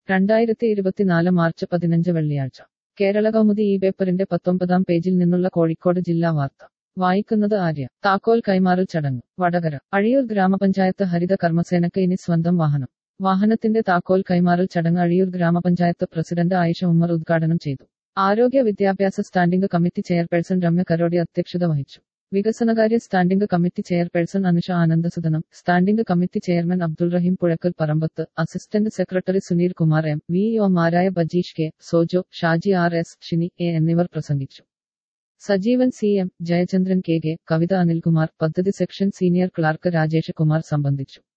രണ്ടായിരത്തി ഇരുപത്തിനാല് മാർച്ച് പതിനഞ്ച് വെള്ളിയാഴ്ച കേരള കൗമുദി ഈ പേപ്പറിന്റെ പത്തൊമ്പതാം പേജിൽ നിന്നുള്ള കോഴിക്കോട് ജില്ലാ വാർത്ത വായിക്കുന്നത് ആര്യ താക്കോൽ കൈമാറൽ ചടങ്ങ് വടകര അഴിയൂർ ഗ്രാമപഞ്ചായത്ത് ഹരിത കർമ്മസേനക്ക് ഇനി സ്വന്തം വാഹനം വാഹനത്തിന്റെ താക്കോൽ കൈമാറൽ ചടങ്ങ് അഴിയൂർ ഗ്രാമപഞ്ചായത്ത് പ്രസിഡന്റ് ആയിഷ ഉമ്മർ ഉദ്ഘാടനം ചെയ്തു ആരോഗ്യ വിദ്യാഭ്യാസ standing committee chairperson Ramya Karodi അധ്യക്ഷത വഹിച്ചു വികസനകാര്യ standing committee chairperson Anusha Anandasudanam standing committee chairman Abdul Rahim Puzhakkal Parambath assistant secretary Sunil Kumar M വിഇഒമാരായ Bajeesh K Sojo Shaji R S Shini A എന്നിവർ പ്രസംഗിച്ചു Sajeevan C M Jayachandran K K Kavitha Anilkumar പദ്ധതി section senior clerk Rajesh Kumar സംബന്ധിച്ചു